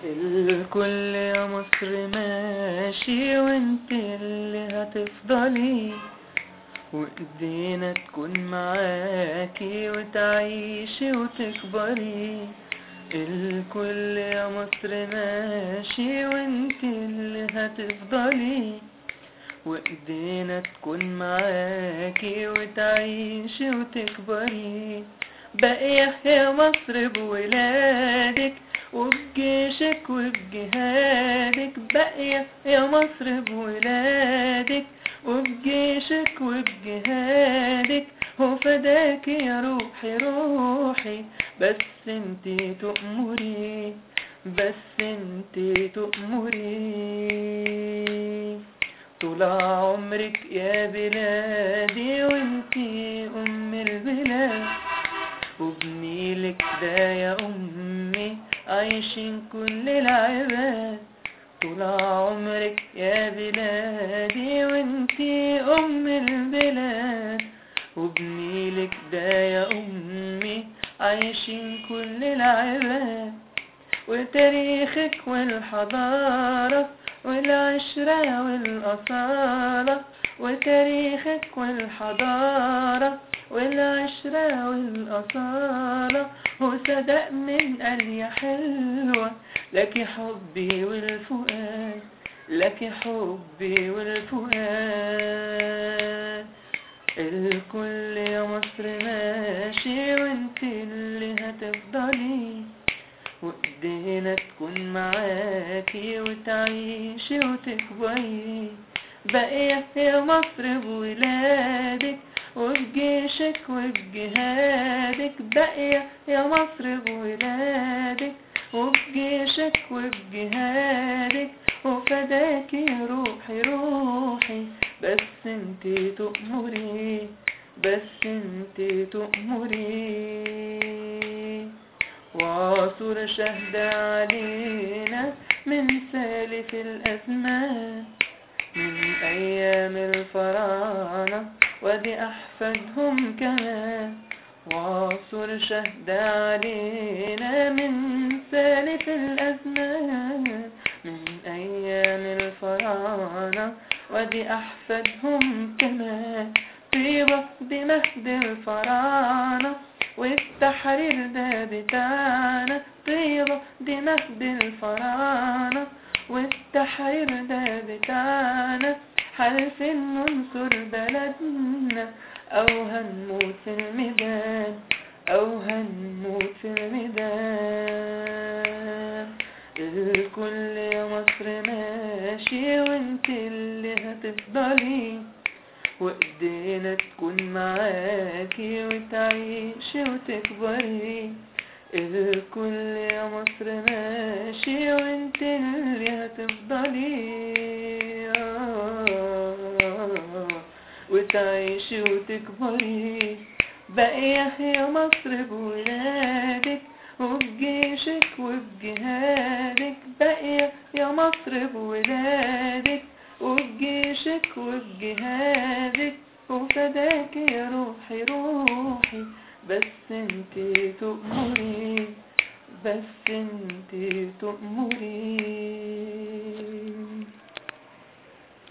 الكل يا مصر ماشي وانت اللي هتفضلي وايدينا تكون معاكي وتعيشي وتكبري الكل يا مصر ماشي وانت اللي هتفضلي وايدينا تكون معاكي وتعيشي وتكبري باقية يا مصر بولادك وبجيشك وبجهادك باقية يا مصر بولادك وبجيشك وبجهادك وفداك يا روحي روحي بس انتي تؤمري بس انتي تؤمري طول عمرك يا بلادي وانتي ام البلاد وبنيلك ده يا امي عايشين كل العباد طول عمرك يا بلادي وانتي ام البلاد وبنيلك ده يا امي عايشين كل العباد وتاريخك والحضارة والعشرة والأصالة وتاريخك والحضارة والعشرة والأصالة وصدق من قال يا حلوة لك حبي والفؤاد لك حبي والفؤاد الكل يا مصر ماشي وانت اللي هتفضلي وايدينا تكون معاكي وتعيشي وتكبري باقية يا مصر بولادك وبجيشك وبجهادك باقية يا مصر بولادك وبجيشك وبجهادك وفداك يا روحي روحي بس انتي تؤمري بس انتي تؤمري وعصر شهد علينا من سالف الأزمان من أيام الفراعنة ودي أحفادهم كمان وعصر شهد علينا من سالف الأزمان من أيام الفراعنة ودي أحفادهم كمان طيبة بمهد الفراعنة والتحرير ده بتاعنا طيبة دي مهد الفراعنة والتحرير ده بتاعنا حلف ننصر بلدنا أو هنموت في الميدان أو هنموت في الميدان الكل يا مصر ماشي وانت اللي هتفضلي وايدينا تكون معاكي وتعيشي وتكبري الكل يا مصر ماشي وانت اللي هتفضلي وتعيشي وتكبري باقية يا مصر بولادك وبجيشك وبجهادك باقية يا مصر بولادك وبجيشك وبجهادك وفداك يا روحي روحي بس انتي تؤمري بس انتي تؤمري